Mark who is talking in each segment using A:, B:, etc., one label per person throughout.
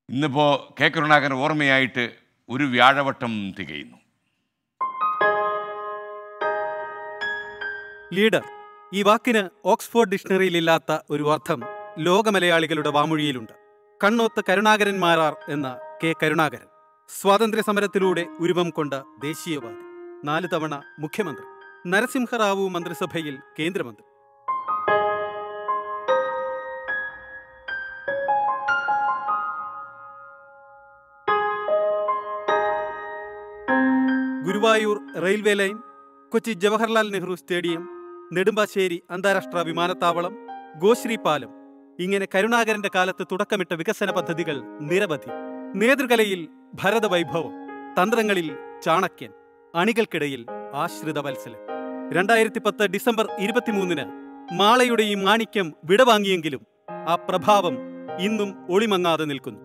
A: ഇന്നിപ്പോൾ കെ കരുണാകരൻ ഓർമ്മയായിട്ട് ഒരു വ്യാഴവട്ടം തികയുന്നു
B: ലീഡർ ഈ വാക്കിന് ഓക്സ്ഫോർഡ് ഡിക്ഷണറിയിൽ ഇല്ലാത്ത ഒരു അർത്ഥം ലോകമലയാളികളുടെ വാമൊഴിയിലുണ്ട് കണ്ണോത്ത് കരുണാകരന്മാരാർ എന്ന കെ കരുണാകരൻ സ്വാതന്ത്ര്യ സമരത്തിലൂടെ ഉരുവം കൊണ്ട ദേശീയവാദി നാല് തവണ മുഖ്യമന്ത്രി നരസിംഹറാവു മന്ത്രിസഭയിൽ കേന്ദ്രമന്ത്രി Guruvayur railway line Kochi Jawaharlal Nehru stadium Nedumbassery അന്താരാഷ്ട്ര വിമാനത്താവളം ഗോശ്രീ പാലം ഇങ്ങനെ കരുണാകരന്റെ കാലത്ത് തുടക്കമിട്ട വികസന പദ്ധതികൾ നിരവധി നേതൃകലയിൽ ഭരതവൈഭവം തന്ത്രങ്ങളിൽ ചാണക്യൻ അണികൾക്കിടയിൽ ആശ്രിത വത്സലൻ രണ്ടായിരത്തി പത്ത് ഡിസംബർ ഇരുപത്തിമൂന്നിന് മാളയുടെ ഈ മാണിക്യം വിടവാങ്ങിയെങ്കിലും ആ പ്രഭാവം ഇന്നും ഒളിമങ്ങാതെ നിൽക്കുന്നു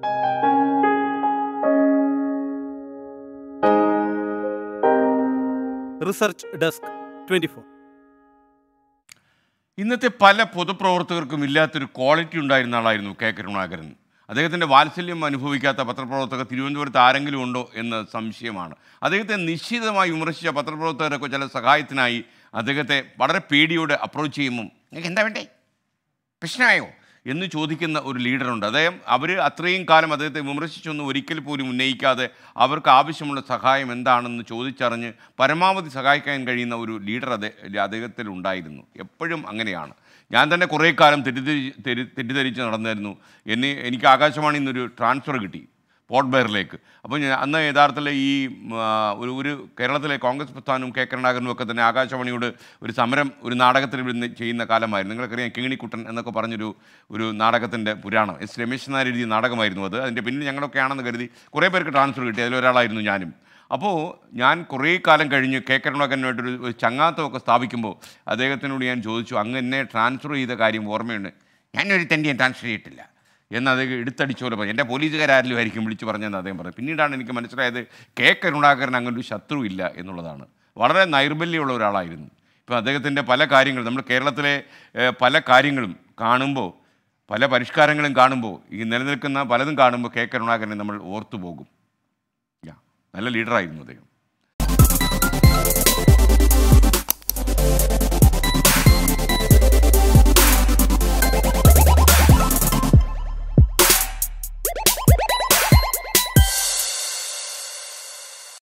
B: റിസർച്ച് ഡെസ്ക് ട്വന്റി ഫോർ
A: ഇന്നത്തെ പല പൊതുപ്രവർത്തകർക്കും ഇല്ലാത്തൊരു ക്വാളിറ്റി ഉണ്ടായിരുന്ന ആളായിരുന്നു കെ കരുണാകരൻ അദ്ദേഹത്തിൻ്റെ വാത്സല്യം അനുഭവിക്കാത്ത പത്രപ്രവർത്തകർ തിരുവനന്തപുരത്ത് ആരെങ്കിലും ഉണ്ടോ എന്ന് സംശയമാണ് അദ്ദേഹത്തെ നിശ്ചിതമായി വിമർശിച്ച പത്രപ്രവർത്തകരൊക്കെ ചില സഹായത്തിനായി അദ്ദേഹത്തെ വളരെ പേടിയോടെ അപ്രോച്ച് ചെയ്യുമ്പം നിങ്ങൾക്ക് എന്താ വേണ്ടേ പ്രശ്നമായോ എന്ന് ചോദിക്കുന്ന ഒരു ലീഡറുണ്ട് അദ്ദേഹം അവർ അത്രയും കാലം അദ്ദേഹത്തെ വിമർശിച്ചൊന്നും ഒരിക്കൽ പോലും ഉന്നയിക്കാതെ അവർക്ക് ആവശ്യമുള്ള സഹായം എന്താണെന്ന് ചോദിച്ചറിഞ്ഞ് പരമാവധി സഹായിക്കാൻ കഴിയുന്ന ഒരു ലീഡർ അദ്ദേ അദ്ദേഹത്തിൽ ഉണ്ടായിരുന്നു എപ്പോഴും അങ്ങനെയാണ് ഞാൻ തന്നെ കുറേ കാലം തെറ്റിദ്ധരി തെരി തെറ്റിദ്ധരിച്ച് നടന്നായിരുന്നു എന്നെ എനിക്ക് ആകാശവാണിയിൽ നിന്നൊരു ട്രാൻസ്ഫർ കിട്ടി പോർട്ട് ബെയറിലേക്ക് അപ്പോൾ ഞാൻ അന്ന് യഥാർത്ഥത്തിൽ ഈ ഉം, ആ, ഒരു ഒരു കേരളത്തിലെ കോൺഗ്രസ് പ്രസ്ഥാനവും കെ കരുണാകരനും ഒക്കെ തന്നെ ആകാശവാണിയോട് ഒരു സമരം ഒരു നാടകത്തിൽ ഇരുന്ന് ചെയ്യുന്ന കാലമായിരുന്നു നിങ്ങൾക്കറിയാം കിങ്ങിണിക്കുട്ടൻ എന്നൊക്കെ പറഞ്ഞൊരു ഒരു നാടകത്തിൻ്റെ പുരാണം എസ് രമേശ് നായർ എഴുതിയ നാടകമായിരുന്നു അത് അതിൻ്റെ പിന്നിൽ ഞങ്ങളൊക്കെ ആണെന്ന് കരുതി കുറേ പേർക്ക് ട്രാൻസ്ഫർ കിട്ടി അതിലൊരാളായിരുന്നു ഞാനും അപ്പോൾ ഞാൻ കുറേ കാലം കഴിഞ്ഞ് കെ കരുണാകരനുമായിട്ടൊരു ഒരു ചങ്ങാത്തമൊക്കെ സ്ഥാപിക്കുമ്പോൾ അദ്ദേഹത്തിനോട് ഞാൻ ചോദിച്ചു അങ്ങ് എന്നെ ട്രാൻസ്ഫർ ചെയ്ത കാര്യം ഓർമ്മയുണ്ട് ഞാനൊരു തന്നെ ട്രാൻസ്ഫർ ചെയ്തിട്ടില്ല എന്ന് അദ്ദേഹം എടുത്തടിച്ച പോലെ പറഞ്ഞു എൻ്റെ പോലീസുകാരാരിലും ആയിരിക്കും വിളിച്ചു പറഞ്ഞതെന്ന് അദ്ദേഹം പറഞ്ഞു പിന്നീടാണ് എനിക്ക് മനസ്സിലായത് കെ കരുണാകരൻ അങ്ങനെ ഒരു ശത്രു ഇല്ല എന്നുള്ളതാണ് വളരെ നൈർബല്യമുള്ള ഒരാളായിരുന്നു ഇപ്പോൾ അദ്ദേഹത്തിൻ്റെ പല കാര്യങ്ങളും നമ്മൾ കേരളത്തിലെ ഏഹ്, പല കാര്യങ്ങളും കാണുമ്പോൾ പല പരിഷ്കാരങ്ങളും കാണുമ്പോൾ ഈ നിലനിൽക്കുന്ന പലതും കാണുമ്പോൾ കെ കരുണാകരനെ നമ്മൾ ഓർത്തു പോകും യാ നല്ല ലീഡറായിരുന്നു അദ്ദേഹം